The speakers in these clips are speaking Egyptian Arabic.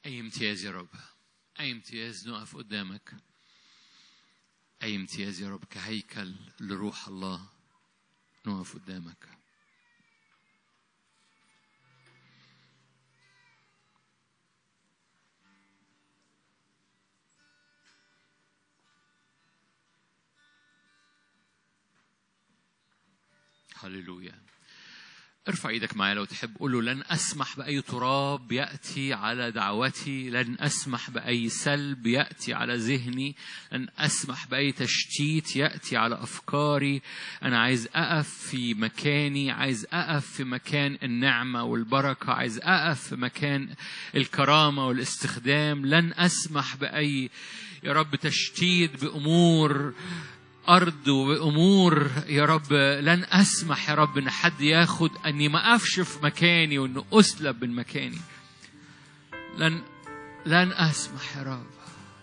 أي امتياز يا رب أي امتياز نقف قدامك أي امتياز يا رب كهيكل لروح الله نقف قدامك هللويا ارفع ايدك معايا لو تحب قول له لن اسمح باي تراب ياتي على دعوتي لن اسمح باي سلب ياتي على ذهني لن اسمح باي تشتيت ياتي على افكاري انا عايز اقف في مكاني عايز اقف في مكان النعمه والبركه عايز اقف في مكان الكرامه والاستخدام لن اسمح باي يا رب تشتيت بامور أرض وأمور يا رب لن أسمح يا رب إن حد ياخد أني ما أقفش في مكاني وإنه أسلب من مكاني لن لن أسمح يا رب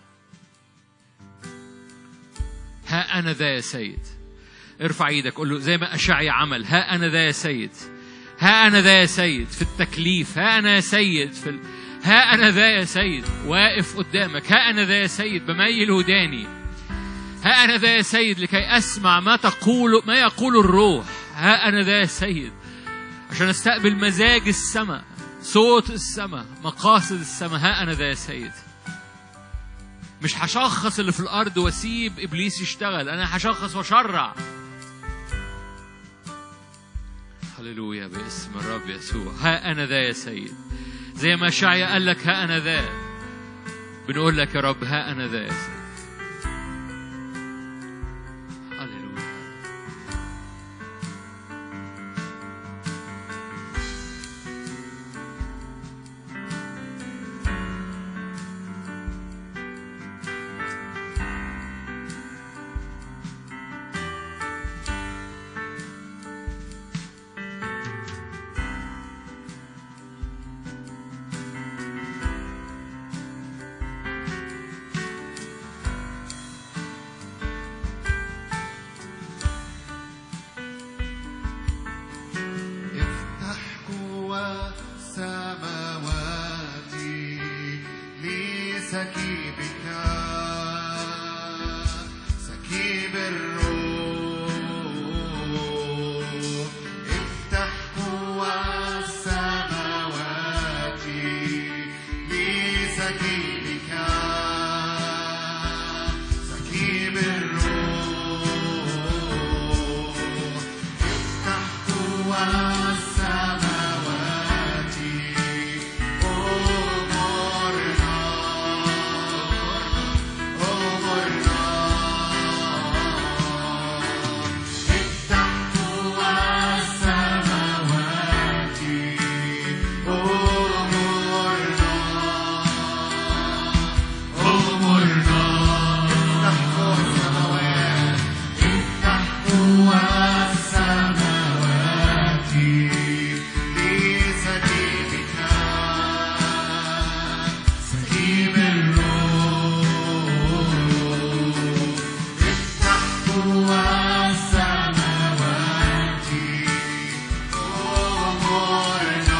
ها أنا ذا يا سيد ارفع ايدك قول له زي ما أشعيا عمل ها أنا ذا يا سيد ها أنا ذا يا سيد في التكليف ها أنا يا سيد في ال... ها أنا ذا يا سيد واقف قدامك ها أنا ذا يا سيد بميل وداني ها أنا ذا يا سيد لكي أسمع ما تقول ما يقول الروح ها أنا ذا يا سيد عشان أستقبل مزاج السماء صوت السماء مقاصد السماء ها أنا ذا يا سيد مش هشخص اللي في الأرض وأسيب إبليس يشتغل أنا هشخص وأشرع هللويا باسم الرب يسوع ها أنا ذا يا سيد زي ما شعيا قال لك ها أنا ذا بنقول لك يا رب ها أنا ذا يا سيد هللويا افتح قوى السماوات لسكيبك سكيب الروح افتح قوى السماوات لسكيبك سكيب الروح افتح قوى السماوات أمرنا أمرنا افتح قوى السماوات أمرنا أمرنا افتح قوى السماوات افتح قوى السماوات لسكيبك سكيب الروح افتح قوى السماوات أمرنا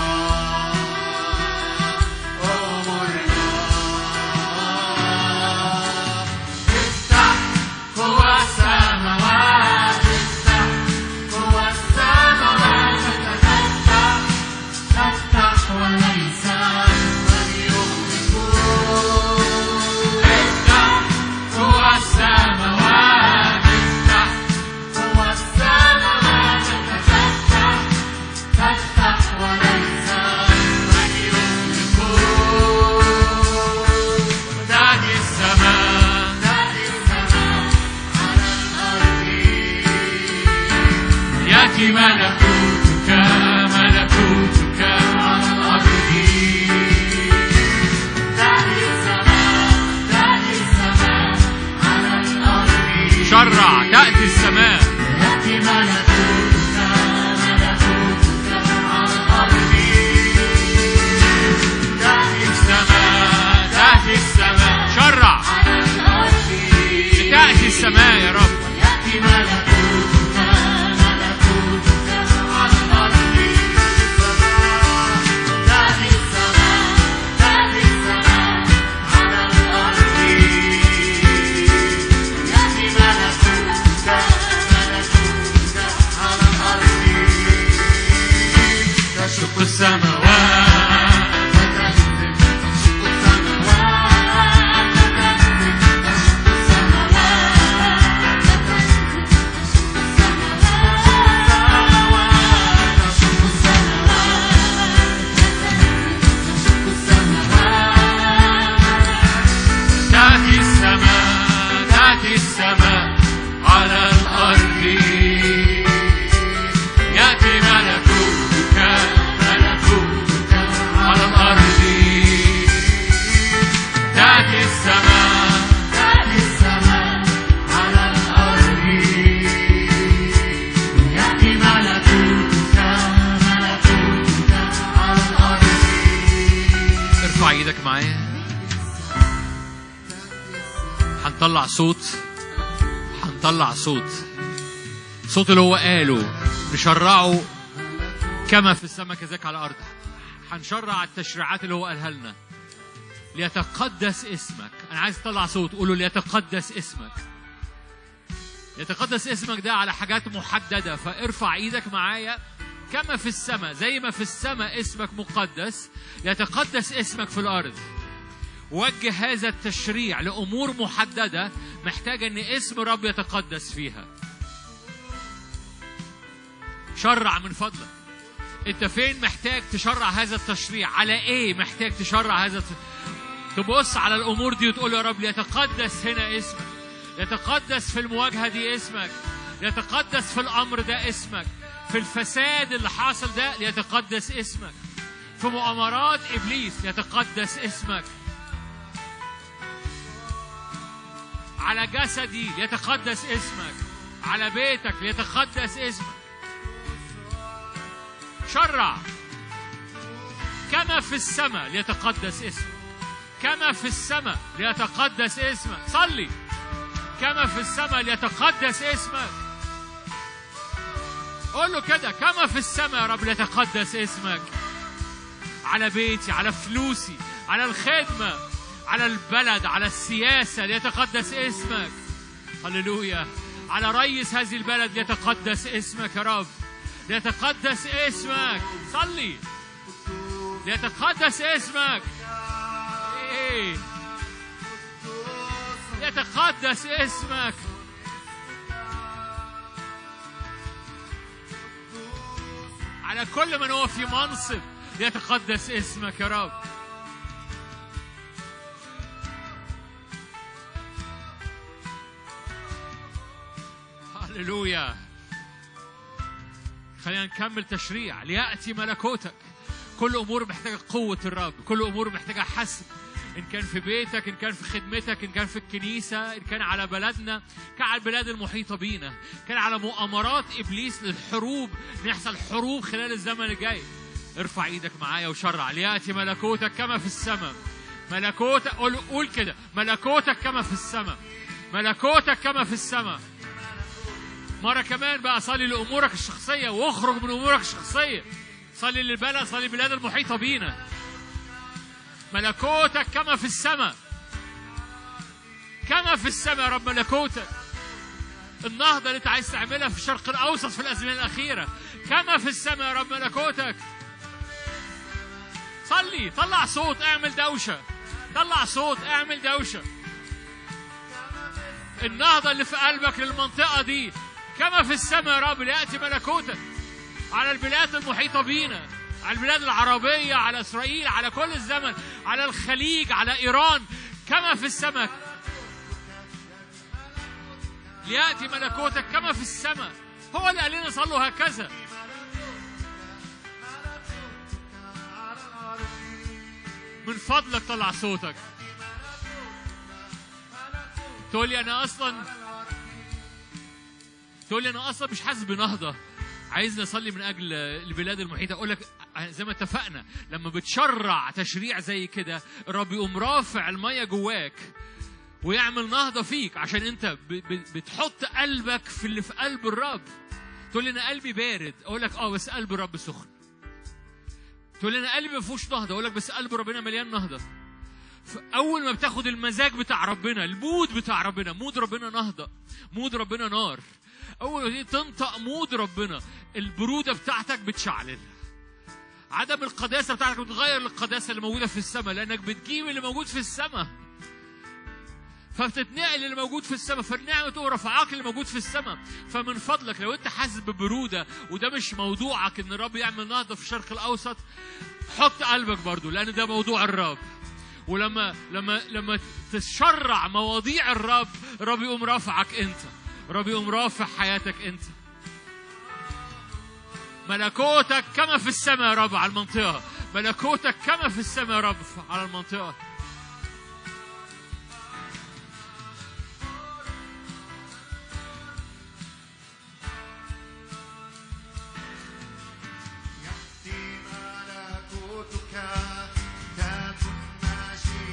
أمرنا افتح قوى السماوات افتح قوى السماوات تفتح تفتح وليس من يغلقون افتح قوى السماوات افتح قوى السماوات تفتح تفتح وليس من يغلقون تأتي السماء تأتي السماء على الأرض يأتي ملكوتك ملكوتك على الأرض تأتي السماء تأتي السماء على الأرض شرع تأتي السماء يأتي ملكوتك ملكوتك على الأرض تأتي السماء تأتي السماء شرع على الأرض تأتي السماء يا رب يأتي ملكوتك ملكوتك معايا هنطلع صوت هنطلع صوت صوت اللي هو قاله نشرعه كما في السماء كذلك على الارض هنشرع التشريعات اللي هو قالها لنا ليتقدس اسمك انا عايز اطلع صوت قولوا ليتقدس اسمك يتقدس اسمك ده على حاجات محدده فارفع ايدك معايا كما في السماء زي ما في السماء اسمك مقدس يتقدس اسمك في الارض وجه هذا التشريع لامور محدده محتاجه ان اسم رب يتقدس فيها شرع من فضلك انت فين محتاج تشرع هذا التشريع على ايه محتاج تشرع هذا الت... تبص على الامور دي وتقول يا رب ليتقدس هنا اسمك يتقدس في المواجهه دي اسمك يتقدس في الامر ده اسمك في الفساد اللي حاصل ده ليتقدس اسمك في مؤامرات ابليس يتقدس اسمك على جسدي ليتقدس اسمك على بيتك ليتقدس اسمك شرع كما في السماء ليتقدس اسمك كما في السماء ليتقدس اسمك صلي كما في السماء ليتقدس اسمك قول له كده كما في السماء يا رب ليتقدس اسمك على بيتي على فلوسي على الخدمة على البلد على السياسة ليتقدس اسمك هللويا على رئيس هذه البلد ليتقدس اسمك يا رب ليتقدس اسمك صلي ليتقدس اسمك ايه يتقدس اسمك على كل من هو في منصب يتقدس اسمك يا رب هللويا خلينا نكمل تشريع ليأتي ملكوتك كل أمور محتاجة قوة الرب كل أمور محتاجة حسم إن كان في بيتك إن كان في خدمتك إن كان في الكنيسة إن كان على بلدنا كان على البلاد المحيطة بينا كان على مؤامرات إبليس للحروب إن يحصل حروب خلال الزمن الجاي ارفع ايدك معايا وشرع ليأتي ملكوتك كما في السماء ملكوتك قول, قول كده ملكوتك كما في السماء ملكوتك كما في السماء مرة كمان بقى صلي لأمورك الشخصية واخرج من أمورك الشخصية صلي للبلد صلي للبلاد المحيطة بينا ملكوتك كما في السماء كما في السماء يا رب ملكوتك النهضة اللي انت عايز تعملها في الشرق الأوسط في الأزمنة الأخيرة كما في السماء يا رب ملكوتك صلي طلع صوت اعمل دوشة طلع صوت اعمل دوشة النهضة اللي في قلبك للمنطقة دي كما في السماء يا رب ليأتي ملكوتك على البلاد المحيطة بينا على البلاد العربية على إسرائيل على كل الزمن على الخليج على إيران كما في السماء ليأتي ملكوتك كما في السماء هو اللي قال لنا صلوا هكذا من فضلك طلع صوتك تقول لي انا اصلا تقول لي انا اصلا مش حاسس بنهضه عايزني اصلي من اجل البلاد المحيطه اقول لك زي ما اتفقنا لما بتشرع تشريع زي كده الرب يقوم رافع الميه جواك ويعمل نهضه فيك عشان انت ب- ب- بتحط قلبك في اللي في قلب الرب تقول لي انا قلبي بارد اقول لك اه بس قلب الرب سخن تقول لي انا قلبي ما فيهوش نهضه اقول لك بس قلب ربنا مليان نهضه اول ما بتاخد المزاج بتاع ربنا المود بتاع ربنا مود ربنا نهضه مود ربنا نار اول ما تيجي تنطق مود ربنا البروده بتاعتك بتشعلل عدم القداسه بتاعتك بتغير للقداسه اللي موجوده في السماء لانك بتجيب اللي موجود في السماء فبتتنقل اللي موجود في السماء فالنعمة تقوم رفعاك اللي موجود في السماء فمن فضلك لو انت حاسس ببرودة وده مش موضوعك ان الرب يعمل نهضة في الشرق الاوسط حط قلبك برضو لان ده موضوع الرب ولما لما لما تشرع مواضيع الرب الرب يقوم رافعك انت الرب يقوم رافع حياتك انت ملكوتك كما في السماء يا رب على المنطقة ملكوتك كما في السماء يا رب على المنطقة يأتي ملكوتك تكن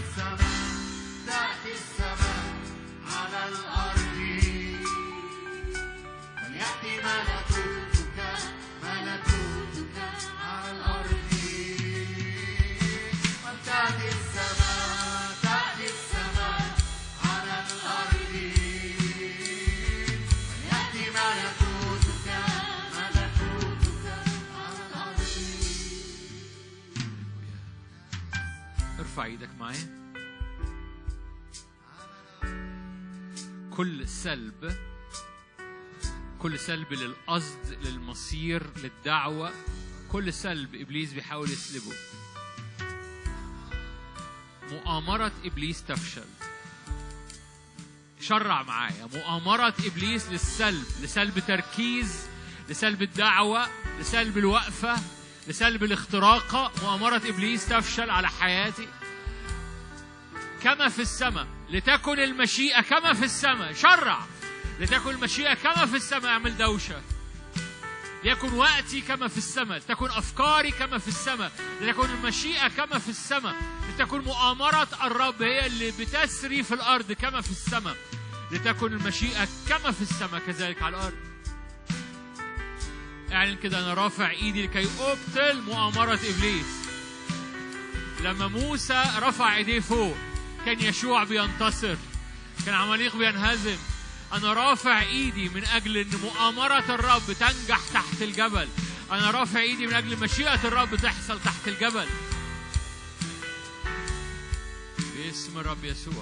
السماء تأتي السماء على الأرض وليأتي ملكوتك ملكوتك على الأرض وتأتي السماء تأتي السماء على الأرض وليأتي ملكوتك ملكوتك على الأرض ارفع ايدك معايا كل سلب كل سلب للقصد للمصير للدعوة كل سلب إبليس بيحاول يسلبه مؤامرة إبليس تفشل شرع معايا مؤامرة إبليس للسلب لسلب تركيز لسلب الدعوة لسلب الوقفة لسلب الاختراقة مؤامرة إبليس تفشل على حياتي كما في السماء لتكن المشيئة كما في السماء شرع لتكن المشيئة كما في السماء اعمل دوشة ليكن وقتي كما في السماء لتكن أفكاري كما في السماء لتكن المشيئة كما في السماء لتكن مؤامرة الرب هي اللي بتسري في الأرض كما في السماء لتكن المشيئة كما في السماء كذلك على الأرض اعلن كده أنا رافع إيدي لكي أبطل مؤامرة إبليس لما موسى رفع ايديه فوق كان يشوع بينتصر كان عماليق بينهزم انا رافع ايدي من اجل ان مؤامرة الرب تنجح تحت الجبل انا رافع ايدي من اجل مشيئة الرب تحصل تحت الجبل باسم الرب يسوع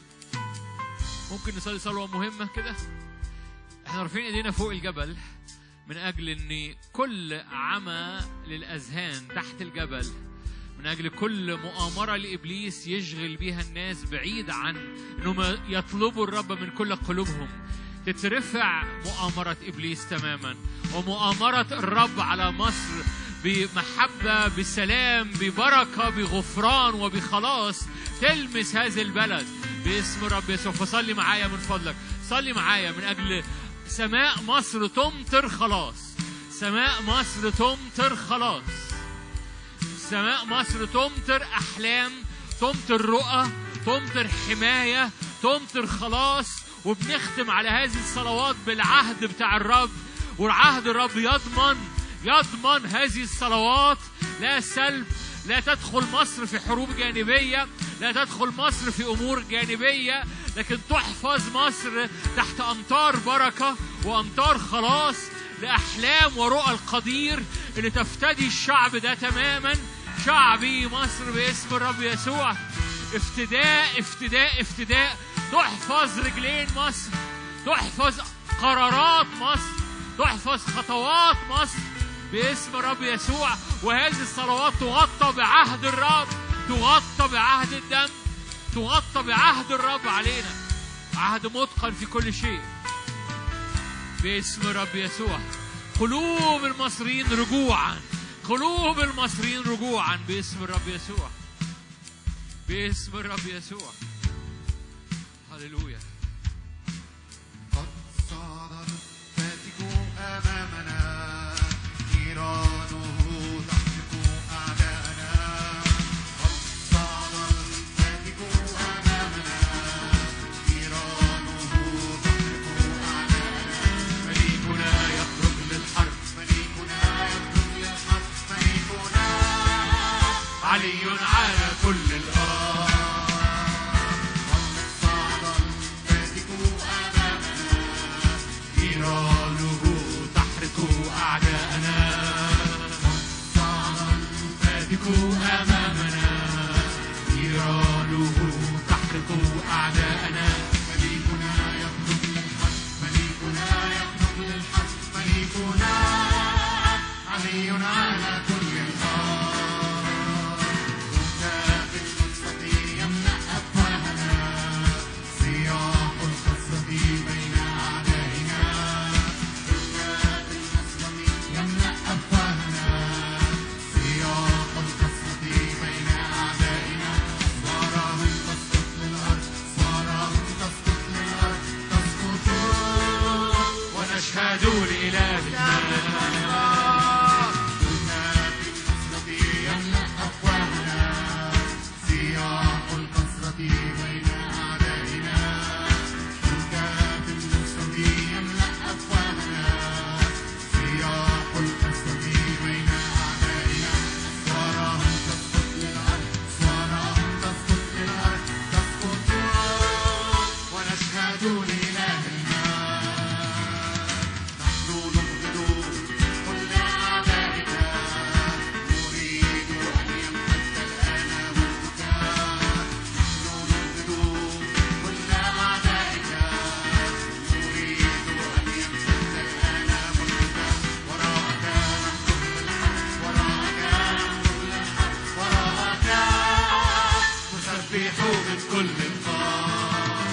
ممكن نصلي صلوة مهمة كده احنا رافعين ايدينا فوق الجبل من اجل ان كل عمى للاذهان تحت الجبل من أجل كل مؤامرة لإبليس يشغل بها الناس بعيد عن أنهم يطلبوا الرب من كل قلوبهم تترفع مؤامرة إبليس تماما ومؤامرة الرب على مصر بمحبة بسلام ببركة بغفران وبخلاص تلمس هذا البلد باسم الرب يسوع فصلي معايا من فضلك صلي معايا من أجل سماء مصر تمطر خلاص سماء مصر تمطر خلاص سماء مصر تمطر أحلام تمطر رؤى تمطر حماية تمطر خلاص وبنختم على هذه الصلوات بالعهد بتاع الرب والعهد الرب يضمن يضمن هذه الصلوات لا سلب لا تدخل مصر في حروب جانبية لا تدخل مصر في أمور جانبية لكن تحفظ مصر تحت أمطار بركة وأمطار خلاص لأحلام ورؤى القدير اللي تفتدي الشعب ده تماما شعبي مصر باسم الرب يسوع افتداء افتداء افتداء تحفظ رجلين مصر تحفظ قرارات مصر تحفظ خطوات مصر باسم الرب يسوع وهذه الصلوات تغطى بعهد الرب تغطى بعهد الدم تغطى بعهد الرب علينا عهد متقن في كل شيء باسم الرب يسوع قلوب المصريين رجوعا قلوب المصريين رجوعا باسم الرب يسوع باسم الرب يسوع هللويا قد صعد الفاتك أمامنا نيرانه تحرق أعداءنا قد صعد الفاتك أمامنا نيرانه تحرق أعداءنا مليكنا يخرج للحرب مليكنا يخرج للحرب مليكنا علي على كل الأرض صعد الفاتك أمامنا نيرانه تحرق أعداءنا صعد الفاتك أمامنا نيرانه تحرق أعداءنا مليكنا يخرج للحرب مليكنا يخرج للحرب مليكنا علي على كل الأرض كتاب المستقيم يملأ أفواهنا سياق القصة بين أعدائنا كتاب المستقيم يملأ أفواهنا سياق القصة بين أعدائنا أسوارهم من كل القاع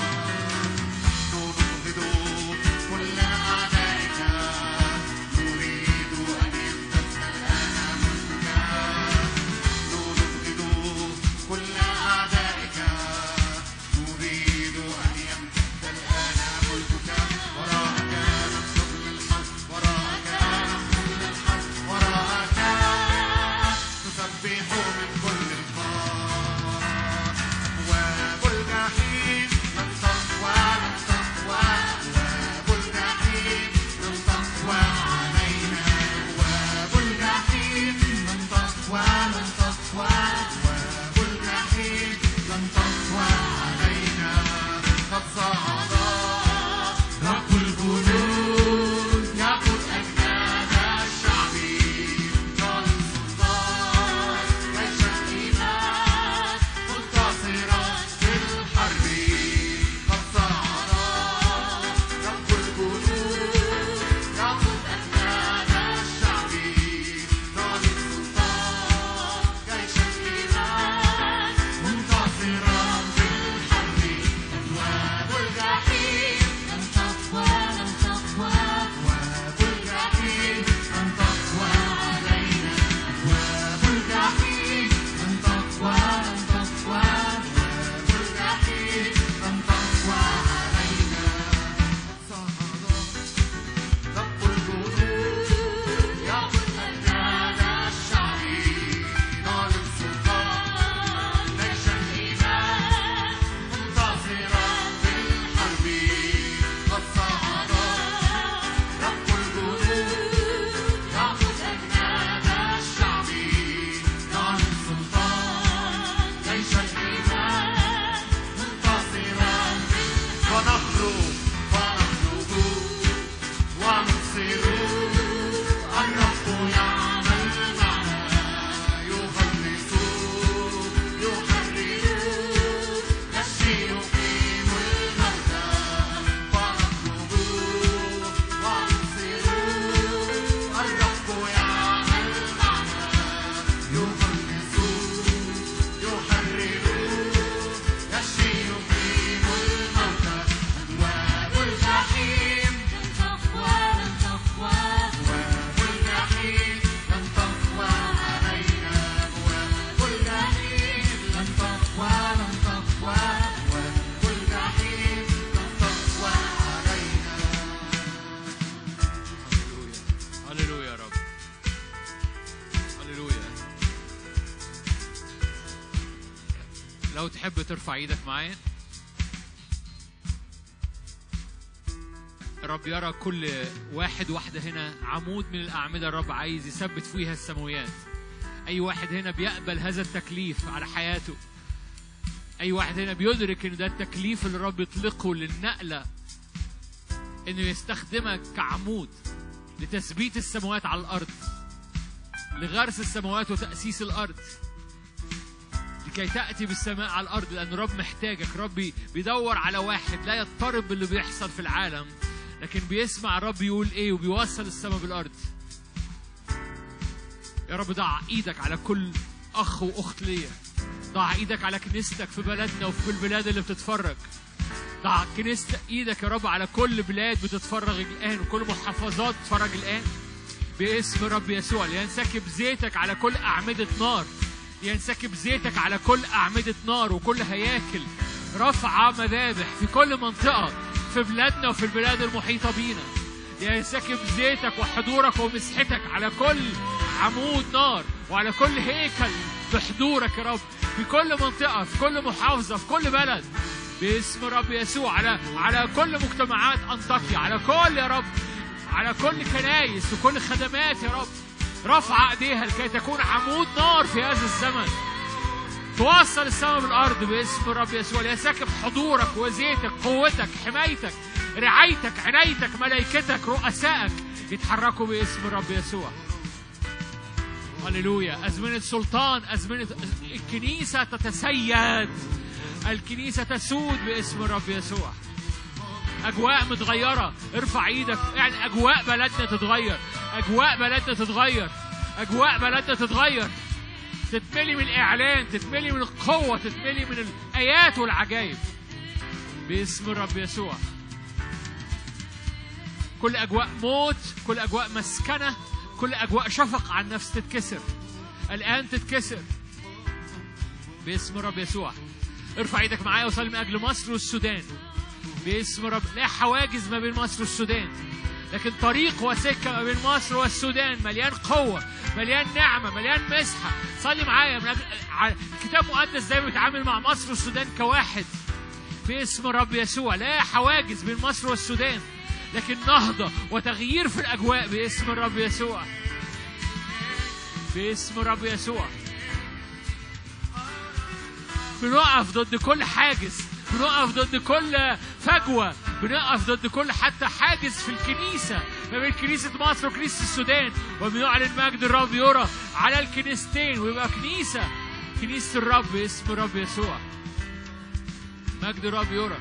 نبغض كل أعدائك نريد أن يمتد الآن ملكك نبغض كل أعدائك نريد أن يمتد الآن ملكك وراءك نخرج للحق وراءك نخرج للحق وراءك نسبح من كل القاع أبواب الجحيم لن تقوى لن تقوى أبواب الجحيم لن تقوى علينا أبواب الجحيم لن تقوى لن تقوى أبواب الجحيم لن تقوى علينا قد صعد رب الجنود يقود أجناد الشعب ظالم سلطان جيش الإيمان منتصرا في الحرب قد صعد رب الجنود يقود أجناد الشعب ظالم سلطان جيش الإيمان منتصرا في الحرب أبواب الجحيم لن تقوى لن تقوى أبواب الجحيم لن تقوى علينا أبواب الجحيم لن تقوى لن تقوى أبواب الجحيم لن تقوى علينا صعد رب الجنود يأخذ أجناد الشعب ظالم سلطان جيش الإيمان منتصرا في الحرب قد صعد رب الجنود يأخذ أجناد الشعب ظالم سلطان جيش الإيمان منتصرا ونخرج ونخرج ونبصر الرب يعمل معنا يخلص يحرر يشفي يقيم الموتى ونخرج ونبصر الرب يعمل معنا يخلص يحرر يشفي يقيم الموتى أبواب الجحيم لن تقوى لن تقوى أبواب الجحيم لن تقوى علينا أبواب الجحيم لن تقوى لن تقوى أبواب الجحيم لن تقوى علينا هللويا هللويا يا رب هللويا لو تحب ترفع ايدك معايا الرب يرى كل واحد واحدة هنا عمود من الأعمدة الرب عايز يثبت فيها السماويات أي واحد هنا بيقبل هذا التكليف على حياته أي واحد هنا بيدرك إن ده التكليف اللي الرب يطلقه للنقلة إنه يستخدمك كعمود لتثبيت السماوات على الأرض لغرس السماوات وتأسيس الأرض لكي تأتي بالسماء على الأرض لأن الرب محتاجك ربي بيدور على واحد لا يضطرب باللي بيحصل في العالم لكن بيسمع الرب يقول إيه وبيوصل السماء بالأرض يا رب ضع إيدك على كل أخ وأخت ليا ضع إيدك على كنيستك في بلدنا وفي كل البلاد اللي بتتفرج ضع كنيست إيدك يا رب على كل بلاد بتتفرج الآن وكل محافظات بتتفرج الآن باسم رب يسوع لينسكب زيتك على كل أعمدة نار ينسكب زيتك على كل أعمدة نار وكل هياكل رفع مذابح في كل منطقة في بلادنا وفي البلاد المحيطة بينا ينسكب زيتك وحضورك ومسحتك على كل عمود نار وعلى كل هيكل بحضورك يا رب في كل منطقة في كل محافظة في كل بلد باسم رب يسوع على على كل مجتمعات أنطاكيا على كل يا رب على كل كنايس وكل خدمات يا رب رفع ايديها لكي تكون عمود نار في هذا الزمن توصل السماء بالارض باسم الرب يسوع ليسكب حضورك وزيتك قوتك حمايتك رعايتك عنايتك ملائكتك رؤسائك يتحركوا باسم الرب يسوع هللويا أزمنة سلطان أزمنة الكنيسة تتسيد الكنيسة تسود باسم الرب يسوع أجواء متغيرة ارفع ايدك يعني أجواء بلدنا تتغير أجواء بلدنا تتغير أجواء بلدنا تتغير تتملي من الإعلان تتملي من القوة تتملي من الآيات والعجائب باسم الرب يسوع كل أجواء موت كل أجواء مسكنة كل أجواء شفق على النفس تتكسر الآن تتكسر باسم الرب يسوع ارفع ايدك معايا وصلي من أجل مصر والسودان باسم رب لا حواجز ما بين مصر والسودان لكن طريق وسكة ما بين مصر والسودان مليان قوة مليان نعمة مليان مسحة صلي معايا من أجل ع- الكتاب المقدس دايما بيتعامل مع مصر والسودان كواحد في اسم الرب يسوع لا حواجز بين مصر والسودان لكن نهضة وتغيير في الأجواء باسم الرب يسوع باسم الرب يسوع بنقف ضد كل حاجز بنقف ضد كل فجوة بنقف ضد كل حتى حاجز في الكنيسة ما بين كنيسة مصر وكنيسة السودان وبنعلن مجد الرب يرى على الكنيستين ويبقى كنيسة كنيسة الرب باسم الرب يسوع مجد الرب يرى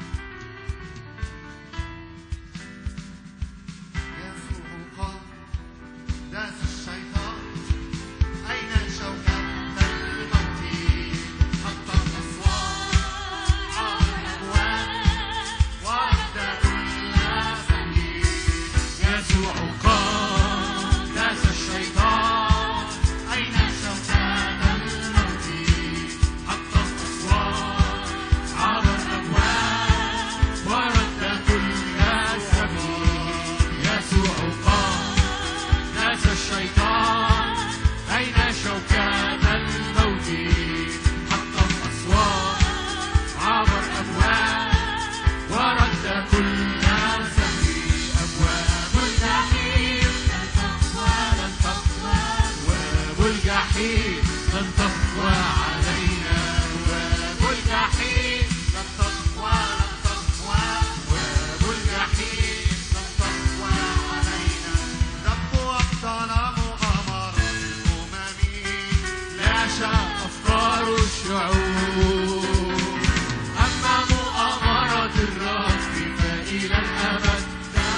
يسوع قام داس الشيطان أين شوكة الموت حط الأصوات على الأبواب ورد كل سبيل يسوع قام داس الشيطان أين شوكة الموت حط الأصوات على الأبواب ورد كل سبيل يسوع قام داس الشيطان أين شوكات الموت حط الأصوات عبر أبواب ورد كل سبيل أبواب الجحيم لن تقوى لن تقوى أبواب الجحيم لن تقوى علينا أبواب الجحيم لن تقوى لن تقوى أبواب الجحيم لن تقوى علينا رب وقتنا مغامرة الأمم لا شاء أفكار الشعوب أما مؤامرة الرب فإلى الأبد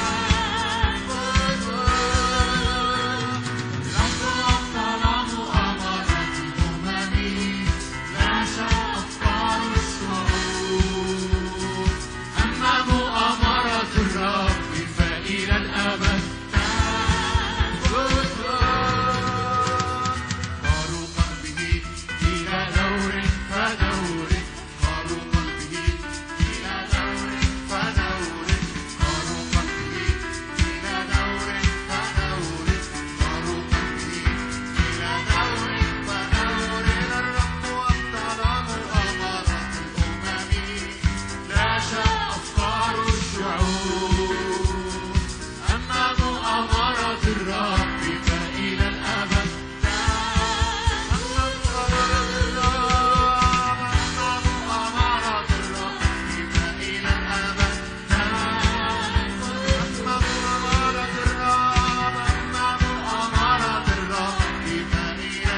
رب وقتنا مؤامرة الأمم لا شاء أفكار الشعوب أما مؤامرة الرب فإلى الأبد قالوا قلبه إلى دور فدور قالوا قلبه إلى دور فدور قالوا قلبه إلى دور فدور قالوا قلبه إلى دور فدور الرب والظلام أمر الأمم لا شاء أفكار الشعوب أما مؤامرة الرب فإلى الأبد أما مؤامرة الرب فإلى الأبد أما مؤامرة الرب أما مؤامرة الرب فإلى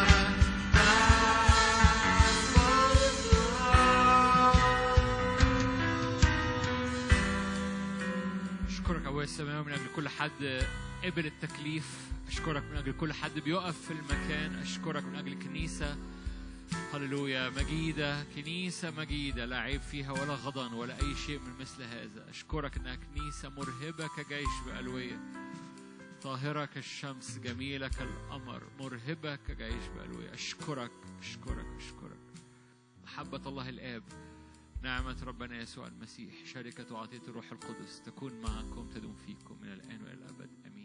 أشكرك أبويا السماوي من أجل كل حد قبل التكليف أشكرك من أجل كل حد بيقف في المكان أشكرك من أجل كنيسة هللويا مجيدة كنيسة مجيدة لا عيب فيها ولا غضن ولا أي شيء من مثل هذا أشكرك إنها كنيسة مرهبة كجيش بألوية طاهرة كالشمس جميلة كالقمر مرهبة كجيش بألوية أشكرك أشكرك أشكرك محبة الله الآب نعمة ربنا يسوع المسيح شركة وعطية الروح القدس تكون معكم تدوم فيكم من الآن وإلى الأبد آمين